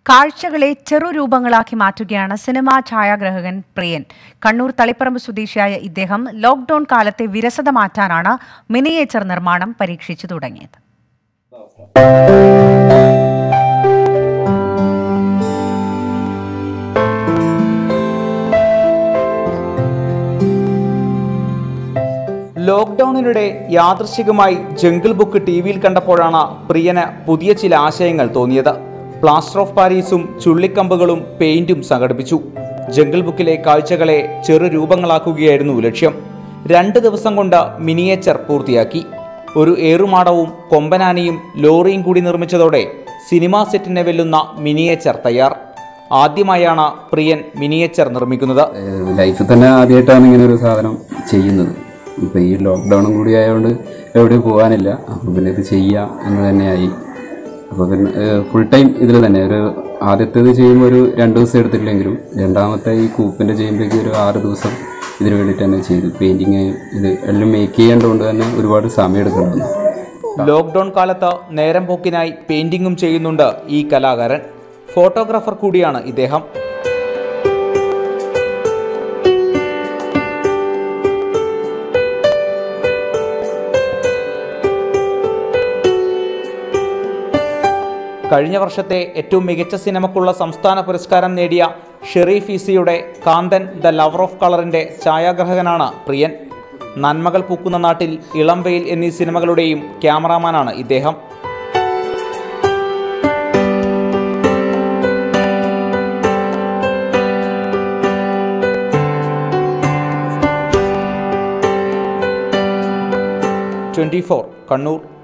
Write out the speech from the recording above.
കാഴ്ചകളെ ചെറുരൂപങ്ങളാക്കി മാറ്റുകയാണ് സിനിമാ ഛായാഗ്രഹകൻ പ്രിയൻ കണ്ണൂർ തളിപ്പറമ്പ് സ്വദേശിയായ ഇദ്ദേഹം ലോക്ഡൌൺ കാലത്തെ വിരസത മാറ്റാനാണ് മിനിയേച്ചർ നിർമ്മാണം പരീക്ഷിച്ചു തുടങ്ങിയത് ലോക്ക്ഡൌണിനിടെ യാദൃശികമായി ജംഗിൾ ബുക്ക് ടി വിയിൽ കണ്ടപ്പോഴാണ് പ്രിയന് പുതിയ ചില ആശയങ്ങൾ തോന്നിയത് പ്ലാസ്റ്റർ ഓഫ് പാരീസും ചുള്ളിക്കമ്പുകളും പെയിന്റും സംഘടിപ്പിച്ചു ജംഗിൾ ബുക്കിലെ കാഴ്ചകളെ ചെറു രൂപങ്ങളാക്കുകയായിരുന്നു ലക്ഷ്യം രണ്ട് ദിവസം കൊണ്ട് മിനിയേച്ചർ പൂർത്തിയാക്കി ഒരു ഏറുമാടവും കൊമ്പനാനയും ലോറിയും കൂടി നിർമ്മിച്ചതോടെ സിനിമാ സെറ്റിനെ വെല്ലുന്ന മിനിയേച്ചർ തയ്യാർ ആദ്യമായാണ് പ്രിയൻ മിനിയേച്ചർ നിർമ്മിക്കുന്നത് ഏഹ് ലൈഫിൽ തന്നെ ആദ്യമായിട്ടാണ് ഇങ്ങനെ ഒരു സാധനം ചെയ്യുന്നത് ഇപ്പോൾ ഈ ലോക്ക്ഡൗണും കൂടി ആയതുകൊണ്ട് എവിടെയും പോകാനില്ല അപ്പോൾ പിന്നെ ഇത് ചെയ്യാം എന്ന് തന്നെയായി അപ്പോൾ പിന്നെ ഫുൾ ടൈം ഇതിൽ തന്നെ ഒരു ആദ്യത്തേത് ചെയ്യുമ്പോൾ ഒരു രണ്ട് ദിവസം എടുത്തിട്ടില്ലെങ്കിലും രണ്ടാമത്തെ ഈ കൂപ്പിൻ്റെ ചെയ്യുമ്പോഴേക്കും ഒരു ആറ് ദിവസം ഇതിന് വേണ്ടിയിട്ട് തന്നെ ചെയ്തു പെയിൻറ്റിങ് ഇത് എല്ലാം മേക്ക് ചെയ്യേണ്ടതുകൊണ്ട് തന്നെ ഒരുപാട് സമയം എടുക്കുന്നുണ്ട് ലോക്ക്ഡൌൺ കാലത്ത് നേരം പോക്കിനായി പെയിന്റിങ്ങും ചെയ്യുന്നുണ്ട് ഈ കലാകാരൻ ഫോട്ടോഗ്രാഫർ കൂടിയാണ് ഇദ്ദേഹം കഴിഞ്ഞ വർഷത്തെ ഏറ്റവും മികച്ച സിനിമക്കുള്ള സംസ്ഥാന പുരസ്കാരം നേടിയ ഷെറീഫ് ഈസിയുടെ കാന്തൻ ദ ലവർ ഓഫ് കളറിന്റെ ഛായാഗ്രഹകനാണ് പ്രിയൻ നന്മകൾ പൂക്കുന്ന നാട്ടിൽ ഇളംവെയിൽ എന്നീ സിനിമകളുടെയും ക്യാമറാമാനാണ് ഇദ്ദേഹം ട്വന്റി ഫോർ കണ്ണൂർ